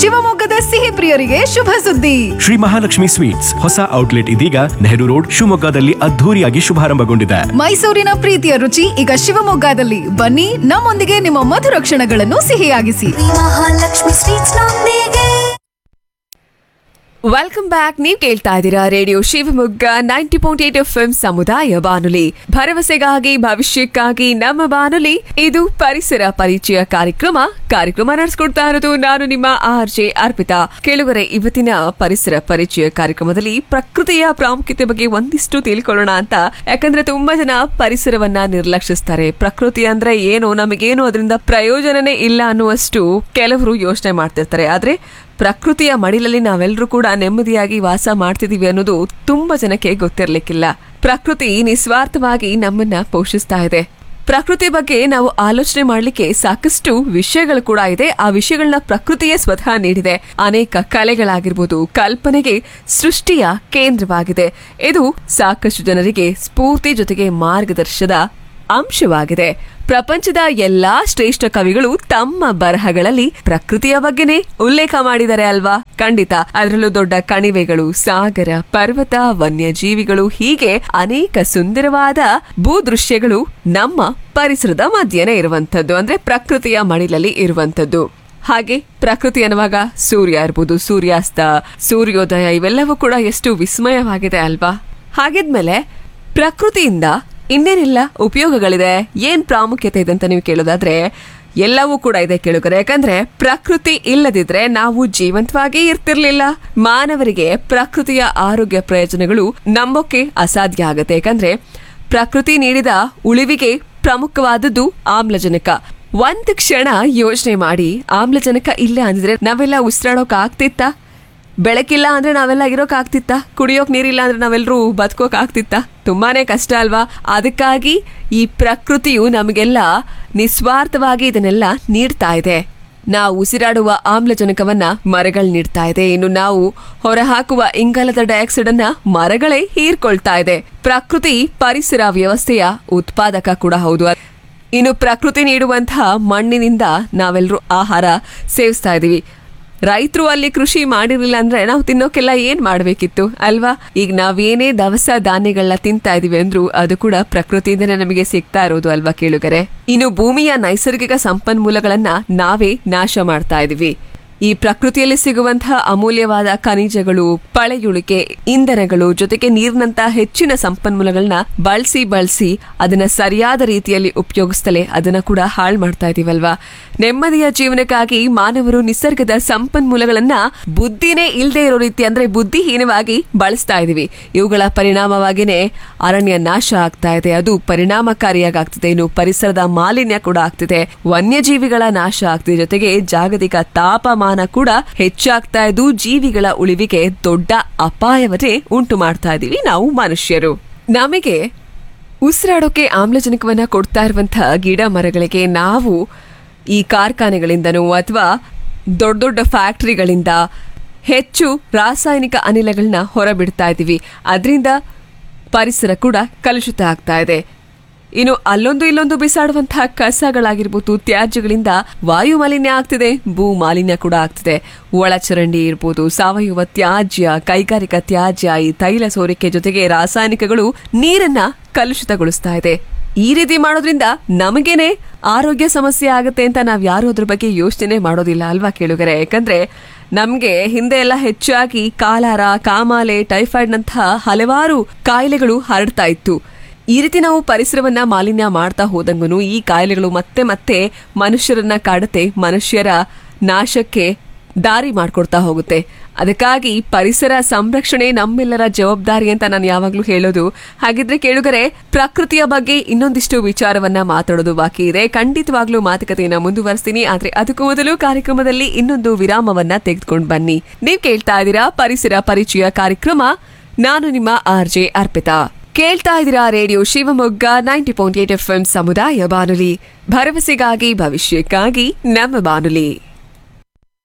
ಶಿವಮೊಗ್ಗದ ಸಿಹಿ ಪ್ರಿಯರಿಗೆ ಶುಭ ಸುದ್ದಿ ಶ್ರೀ ಮಹಾಲಕ್ಷ್ಮಿ ಸ್ವೀಟ್ಸ್ ಹೊಸ ಔಟ್ಲೆಟ್ ಇದೀಗ ನೆಹರು ರೋಡ್ ಶಿವಮೊಗ್ಗದಲ್ಲಿ ಅದ್ಧೂರಿಯಾಗಿ ಶುಭಾರಂಭಗೊಂಡಿದೆ ಮೈಸೂರಿನ ಪ್ರೀತಿಯ ರುಚಿ ಈಗ ಶಿವಮೊಗ್ಗದಲ್ಲಿ ಬನ್ನಿ ನಮ್ಮೊಂದಿಗೆ ನಿಮ್ಮ ಮಧುರ ಕ್ಷಣಗಳನ್ನು ಸಿಹಿಯಾಗಿಸಿ ಮಹಾಲಕ್ಷ್ಮಿ ಸ್ವೀಟ್ಸ್ ನೊಂದಿಗೆ ವೆಲ್ಕಮ್ ಬ್ಯಾಕ್ ನೀವು ಕೇಳ್ತಾ ಇದ್ದೀರಾ radio Shivamogga ninety point eight F ಸಮುದಾಯ ಬಾನುಲಿ ಭರವಸೆಗಾಗಿ ಭವಿಷ್ಯಕ್ಕಾಗಿ ನಮ್ಮ ಬಾನುಲಿ ಇದು ಪರಿಸರ ಪರಿಚಯ ಕಾರ್ಯಕ್ರಮ ಕಾರ್ಯಕ್ರಮ ನಡೆಸ್ಕೊಡ್ತಾ ಇರೋದು ನಾನು ನಿಮ್ಮ ಆರ್ ಜೆ ಅರ್ಪಿತಾ ಕೇಳುವರೆ ಇವತ್ತಿನ ಪರಿಸರ ಪರಿಚಯ ಕಾರ್ಯಕ್ರಮದಲ್ಲಿ ಪ್ರಕೃತಿಯ ಪ್ರಾಮುಖ್ಯತೆ ಬಗ್ಗೆ ಒಂದಿಷ್ಟು ತಿಳ್ಕೊಳ್ಳೋಣ ಅಂತ ಯಾಕಂದ್ರೆ ತುಂಬಾ ಜನ ಪರಿಸರವನ್ನ ನಿರ್ಲಕ್ಷಿಸ್ತಾರೆ ಪ್ರಕೃತಿ ಅಂದ್ರೆ ಏನು ನಮಗೇನು ಅದರಿಂದ ಪ್ರಯೋಜನನೇ ಇಲ್ಲ ಅನ್ನುವಷ್ಟು ಕೆಲವರು ಯೋಚನೆ ಮಾಡ್ತಿರ್ತಾರೆ ಆದ್ರೆ ಪ್ರಕೃತಿಯ ಮಡಿಲಲ್ಲಿ ನಾವೆಲ್ಲರೂ ಕೂಡ ನೆಮ್ಮದಿಯಾಗಿ ವಾಸ ಮಾಡ್ತಿದೀವಿ ಅನ್ನೋದು ತುಂಬಾ ಜನಕ್ಕೆ ಗೊತ್ತಿರ್ಲಿಕ್ಕಿಲ್ಲ ಪ್ರಕೃತಿ ನಿಸ್ವಾರ್ಥವಾಗಿ ನಮ್ಮನ್ನ ಪೋಷಿಸ್ತಾ ಇದೆ ಪ್ರಕೃತಿ ಬಗ್ಗೆ ನಾವು ಆಲೋಚನೆ ಮಾಡ್ಲಿಕ್ಕೆ ಸಾಕಷ್ಟು ವಿಷಯಗಳು ಕೂಡ ಇದೆ ಆ ವಿಷಯಗಳನ್ನ ಪ್ರಕೃತಿಯೇ ಸ್ವತಃ ನೀಡಿದೆ ಅನೇಕ ಕಲೆಗಳಾಗಿರ್ಬೋದು ಕಲ್ಪನೆಗೆ ಸೃಷ್ಟಿಯ ಕೇಂದ್ರವಾಗಿದೆ ಇದು ಸಾಕಷ್ಟು ಜನರಿಗೆ ಸ್ಫೂರ್ತಿ ಜೊತೆಗೆ ಮಾರ್ಗದರ್ಶನದ ಅಂಶವಾಗಿದೆ ಪ್ರಪಂಚದ ಎಲ್ಲಾ ಶ್ರೇಷ್ಠ ಕವಿಗಳು ತಮ್ಮ ಬರಹಗಳಲ್ಲಿ ಪ್ರಕೃತಿಯ ಬಗ್ಗೆನೇ ಉಲ್ಲೇಖ ಮಾಡಿದ್ದಾರೆ ಅಲ್ವಾ ಖಂಡಿತ ಅದರಲ್ಲೂ ದೊಡ್ಡ ಕಣಿವೆಗಳು ಸಾಗರ ಪರ್ವತ ವನ್ಯಜೀವಿಗಳು ಹೀಗೆ ಅನೇಕ ಸುಂದರವಾದ ಭೂದೃಶ್ಯಗಳು ನಮ್ಮ ಪರಿಸರದ ಮಧ್ಯೆನೇ ಇರುವಂತದ್ದು ಅಂದ್ರೆ ಪ್ರಕೃತಿಯ ಮಡಿಲಲ್ಲಿ ಇರುವಂತದ್ದು ಹಾಗೆ ಪ್ರಕೃತಿ ಅನ್ನುವಾಗ ಸೂರ್ಯ ಇರ್ಬೋದು ಸೂರ್ಯಾಸ್ತ ಸೂರ್ಯೋದಯ ಇವೆಲ್ಲವೂ ಕೂಡ ಎಷ್ಟು ವಿಸ್ಮಯವಾಗಿದೆ ಅಲ್ವಾ ಹಾಗಿದ್ಮೇಲೆ ಪ್ರಕೃತಿಯಿಂದ ಇನ್ನೇನೆಲ್ಲ ಉಪಯೋಗಗಳಿದೆ ಏನ್ ಪ್ರಾಮುಖ್ಯತೆ ಇದೆ ಅಂತ ನೀವು ಕೇಳೋದಾದ್ರೆ ಎಲ್ಲವೂ ಕೂಡ ಇದೆ ಕೇಳುಗರೆ ಯಾಕಂದ್ರೆ ಪ್ರಕೃತಿ ಇಲ್ಲದಿದ್ರೆ ನಾವು ಜೀವಂತವಾಗಿ ಇರ್ತಿರ್ಲಿಲ್ಲ ಮಾನವರಿಗೆ ಪ್ರಕೃತಿಯ ಆರೋಗ್ಯ ಪ್ರಯೋಜನಗಳು ನಂಬೋಕೆ ಅಸಾಧ್ಯ ಆಗತ್ತೆ ಯಾಕಂದ್ರೆ ಪ್ರಕೃತಿ ನೀಡಿದ ಉಳಿವಿಗೆ ಪ್ರಮುಖವಾದದ್ದು ಆಮ್ಲಜನಕ ಒಂದ್ ಕ್ಷಣ ಯೋಚನೆ ಮಾಡಿ ಆಮ್ಲಜನಕ ಇಲ್ಲ ಅಂದಿದ್ರೆ ನಾವೆಲ್ಲ ಉಸಿರಾಡೋಕ್ ಆಗ್ತಿತ್ತಾ ಬೆಳಕಿಲ್ಲ ಅಂದ್ರೆ ನಾವೆಲ್ಲ ಇರೋಕ್ ಆಗ್ತಿತ್ತ ಕುಡಿಯೋಕ್ ನೀರಿಲ್ಲ ಅಂದ್ರೆ ನಾವೆಲ್ಲರೂ ಬದುಕೋಕ್ ಆಗ್ತಿತ್ತ ತುಂಬಾನೇ ಕಷ್ಟ ಅಲ್ವಾ ಅದಕ್ಕಾಗಿ ಈ ಪ್ರಕೃತಿಯು ನಮಗೆಲ್ಲ ನಿಸ್ವಾರ್ಥವಾಗಿ ಇದನ್ನೆಲ್ಲ ನೀಡ್ತಾ ಇದೆ ನಾವು ಉಸಿರಾಡುವ ಆಮ್ಲಜನಕವನ್ನ ಮರಗಳು ನೀಡ್ತಾ ಇದೆ ಇನ್ನು ನಾವು ಹೊರಹಾಕುವ ಇಂಗಾಲದ ಡೈಆಕ್ಸೈಡ್ ಅನ್ನ ಮರಗಳೇ ಹೀರ್ಕೊಳ್ತಾ ಇದೆ ಪ್ರಕೃತಿ ಪರಿಸರ ವ್ಯವಸ್ಥೆಯ ಉತ್ಪಾದಕ ಕೂಡ ಹೌದು ಇನ್ನು ಪ್ರಕೃತಿ ನೀಡುವಂತಹ ಮಣ್ಣಿನಿಂದ ನಾವೆಲ್ಲರೂ ಆಹಾರ ಸೇವಿಸ್ತಾ ಇದೀವಿ ರೈತರು ಅಲ್ಲಿ ಕೃಷಿ ಮಾಡಿರ್ಲಿಲ್ಲ ಅಂದ್ರೆ ನಾವು ತಿನ್ನೋಕೆಲ್ಲ ಏನ್ ಮಾಡ್ಬೇಕಿತ್ತು ಅಲ್ವಾ ಈಗ ನಾವೇನೇ ದವಸ ಧಾನ್ಯಗಳನ್ನ ತಿಂತಾ ಇದೀವಿ ಅಂದ್ರೂ ಅದು ಕೂಡ ಪ್ರಕೃತಿಯಿಂದನೇ ನಮಗೆ ಸಿಗ್ತಾ ಇರೋದು ಅಲ್ವಾ ಕೇಳುಗರೆ ಇನ್ನು ಭೂಮಿಯ ನೈಸರ್ಗಿಕ ಸಂಪನ್ಮೂಲಗಳನ್ನ ನಾವೇ ನಾಶ ಮಾಡ್ತಾ ಇದೀವಿ ಈ ಪ್ರಕೃತಿಯಲ್ಲಿ ಸಿಗುವಂತಹ ಅಮೂಲ್ಯವಾದ ಖನಿಜಗಳು ಪಳೆಯುಳಿಕೆ ಇಂಧನಗಳು ಜೊತೆಗೆ ನೀರಿನಂತ ಹೆಚ್ಚಿನ ಸಂಪನ್ಮೂಲಗಳನ್ನ ಬಳಸಿ ಬಳಸಿ ಅದನ್ನ ಸರಿಯಾದ ರೀತಿಯಲ್ಲಿ ಉಪಯೋಗಿಸ್ತಲೇ ಅದನ್ನ ಕೂಡ ಹಾಳು ಮಾಡ್ತಾ ಇದೀವಲ್ವಾ ನೆಮ್ಮದಿಯ ಜೀವನಕ್ಕಾಗಿ ಮಾನವರು ನಿಸರ್ಗದ ಸಂಪನ್ಮೂಲಗಳನ್ನ ಬುದ್ಧಿನೇ ಇಲ್ಲದೆ ಇರೋ ರೀತಿ ಅಂದ್ರೆ ಬುದ್ಧಿಹೀನವಾಗಿ ಬಳಸ್ತಾ ಇದೀವಿ ಇವುಗಳ ಪರಿಣಾಮವಾಗಿನೇ ಅರಣ್ಯ ನಾಶ ಆಗ್ತಾ ಇದೆ ಅದು ಪರಿಣಾಮಕಾರಿಯಾಗಿ ಆಗ್ತಿದೆ ಇನ್ನು ಪರಿಸರದ ಮಾಲಿನ್ಯ ಕೂಡ ಆಗ್ತಿದೆ ವನ್ಯಜೀವಿಗಳ ನಾಶ ಆಗ್ತಿದೆ ಜೊತೆಗೆ ಜಾಗತಿಕ ತಾಪಮಾನ ಕೂಡ ಹೆಚ್ಚಾಗ್ತಾ ಇದ್ದು ಜೀವಿಗಳ ಉಳಿವಿಗೆ ದೊಡ್ಡ ಅಪಾಯವನ್ನೇ ಉಂಟು ಮಾಡ್ತಾ ಇದೀವಿ ನಾವು ಮನುಷ್ಯರು ನಮಗೆ ಉಸಿರಾಡೋಕೆ ಆಮ್ಲಜನಕವನ್ನ ಕೊಡ್ತಾ ಇರುವಂತಹ ಗಿಡ ಮರಗಳಿಗೆ ನಾವು ಈ ಕಾರ್ಖಾನೆಗಳಿಂದನೋ ಅಥವಾ ದೊಡ್ಡ ದೊಡ್ಡ ಫ್ಯಾಕ್ಟರಿಗಳಿಂದ ಹೆಚ್ಚು ರಾಸಾಯನಿಕ ಅನಿಲಗಳನ್ನ ಹೊರಬಿಡ್ತಾ ಇದ್ದೀವಿ ಅದರಿಂದ ಪರಿಸರ ಕೂಡ ಕಲುಷಿತ ಆಗ್ತಾ ಇದೆ ಇನ್ನು ಅಲ್ಲೊಂದು ಇಲ್ಲೊಂದು ಬಿಸಾಡುವಂತಹ ಕಸಗಳಾಗಿರ್ಬೋದು ತ್ಯಾಜ್ಯಗಳಿಂದ ವಾಯು ಮಾಲಿನ್ಯ ಆಗ್ತಿದೆ ಭೂ ಮಾಲಿನ್ಯ ಕೂಡ ಆಗ್ತಿದೆ ಒಳಚರಂಡಿ ಇರ್ಬೋದು ಸಾವಯವ ತ್ಯಾಜ್ಯ ಕೈಗಾರಿಕಾ ತ್ಯಾಜ್ಯ ಈ ತೈಲ ಸೋರಿಕೆ ಜೊತೆಗೆ ರಾಸಾಯನಿಕಗಳು ನೀರನ್ನ ಕಲುಷಿತಗೊಳಿಸ್ತಾ ಇದೆ ಈ ರೀತಿ ಮಾಡೋದ್ರಿಂದ ನಮಗೇನೆ ಆರೋಗ್ಯ ಸಮಸ್ಯೆ ಆಗುತ್ತೆ ಅಂತ ನಾವ್ ಯಾರು ಅದ್ರ ಬಗ್ಗೆ ಯೋಚನೆ ಮಾಡೋದಿಲ್ಲ ಅಲ್ವಾ ಕೇಳುಗರೆ ಯಾಕಂದ್ರೆ ನಮ್ಗೆ ಹಿಂದೆ ಎಲ್ಲ ಹೆಚ್ಚಾಗಿ ಕಾಲಾರ ಕಾಮಾಲೆ ಟೈಫಾಯ್ಡ್ ನಂತಹ ಹಲವಾರು ಕಾಯಿಲೆಗಳು ಹರಡ್ತಾ ಇತ್ತು ಈ ರೀತಿ ನಾವು ಪರಿಸರವನ್ನ ಮಾಲಿನ್ಯ ಮಾಡ್ತಾ ಹೋದಂಗೂ ಈ ಕಾಯಿಲೆಗಳು ಮತ್ತೆ ಮತ್ತೆ ಮನುಷ್ಯರನ್ನ ಕಾಡುತ್ತೆ ಮನುಷ್ಯರ ನಾಶಕ್ಕೆ ದಾರಿ ಮಾಡ್ಕೊಡ್ತಾ ಹೋಗುತ್ತೆ ಅದಕ್ಕಾಗಿ ಪರಿಸರ ಸಂರಕ್ಷಣೆ ನಮ್ಮೆಲ್ಲರ ಜವಾಬ್ದಾರಿ ಅಂತ ನಾನು ಯಾವಾಗ್ಲೂ ಹೇಳೋದು ಹಾಗಿದ್ರೆ ಕೇಳುಗರೆ ಪ್ರಕೃತಿಯ ಬಗ್ಗೆ ಇನ್ನೊಂದಿಷ್ಟು ವಿಚಾರವನ್ನ ಮಾತಾಡೋದು ಬಾಕಿ ಇದೆ ಖಂಡಿತವಾಗ್ಲೂ ಮಾತುಕತೆಯನ್ನ ಮುಂದುವರಿಸ್ತೀನಿ ಆದ್ರೆ ಅದಕ್ಕೂ ಮೊದಲು ಕಾರ್ಯಕ್ರಮದಲ್ಲಿ ಇನ್ನೊಂದು ವಿರಾಮವನ್ನ ತೆಗೆದುಕೊಂಡು ಬನ್ನಿ ನೀವ್ ಕೇಳ್ತಾ ಇದ್ದೀರಾ ಪರಿಸರ ಪರಿಚಯ ಕಾರ್ಯಕ್ರಮ ನಾನು ನಿಮ್ಮ ಆರ್ ಜೆ ಅರ್ಪಿತಾ ಕೇಳ್ತಾ ಇದ್ದೀರಾ radio Shivamogga ninety point eight F ಸಮುದಾಯ ಬಾನುಲಿ ಭರವಸೆಗಾಗಿ ಭವಿಷ್ಯಕ್ಕಾಗಿ ನಮ್ಮ ಬಾನುಲಿ